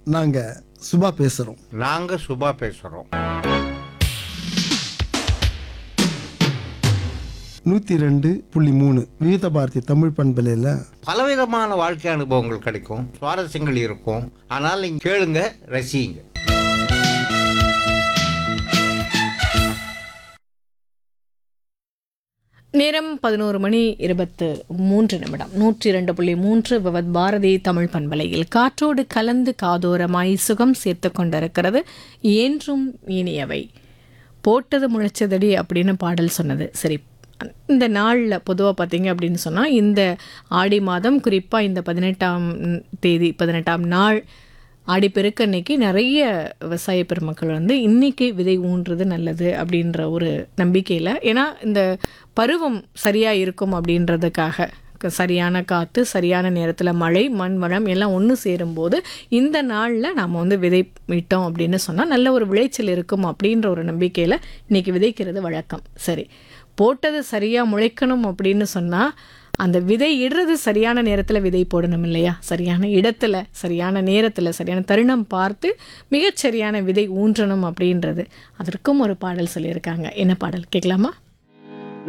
நாங்க சுபா பேசுறோம் நாங்க சுபா பேசுறோம் நூத்தி ரெண்டு புள்ளி மூணு விவித பாரதி தமிழ் பண்பலையில பலவிதமான வாழ்க்கை அனுபவங்கள் கிடைக்கும் சுவாரஸ்யங்கள் இருக்கும் ஆனால் நீங்க கேளுங்க ரசிங்க நேரம் பதினோரு மணி இருபத்து மூன்று நிமிடம் நூற்றி இரண்டு புள்ளி மூன்று விவத் பாரதி தமிழ் பண்பலையில் காற்றோடு கலந்து காதோரமாய் சுகம் சேர்த்து கொண்டிருக்கிறது என்றும் இனியவை போட்டது முளைச்சதடி அப்படின்னு பாடல் சொன்னது சரி இந்த நாளில் பொதுவாக பார்த்தீங்க அப்படின்னு சொன்னால் இந்த ஆடி மாதம் குறிப்பாக இந்த பதினெட்டாம் தேதி பதினெட்டாம் நாள் ஆடிப்பெருக்கு அன்னைக்கு நிறைய விவசாய பெருமக்கள் வந்து இன்னைக்கு விதை ஊன்றது நல்லது அப்படின்ற ஒரு நம்பிக்கையில் ஏன்னா இந்த பருவம் சரியாக இருக்கும் அப்படின்றதுக்காக க- சரியான காற்று சரியான நேரத்தில் மழை மண் வளம் எல்லாம் ஒன்று சேரும்போது இந்த நாளில் நாம் வந்து விதை விட்டோம் அப்படின்னு சொன்னால் நல்ல ஒரு விளைச்சல் இருக்கும் அப்படின்ற ஒரு நம்பிக்கையில் இன்னைக்கு விதைக்கிறது வழக்கம் சரி போட்டது சரியாக முளைக்கணும் அப்படின்னு சொன்னால் அந்த விதை இடுறது சரியான நேரத்தில் விதை போடணும் இல்லையா சரியான இடத்துல சரியான நேரத்தில் சரியான தருணம் பார்த்து மிகச்சரியான விதை ஊன்றணும் அப்படின்றது அதற்கும் ஒரு பாடல் சொல்லியிருக்காங்க என்ன பாடல் கேட்கலாமா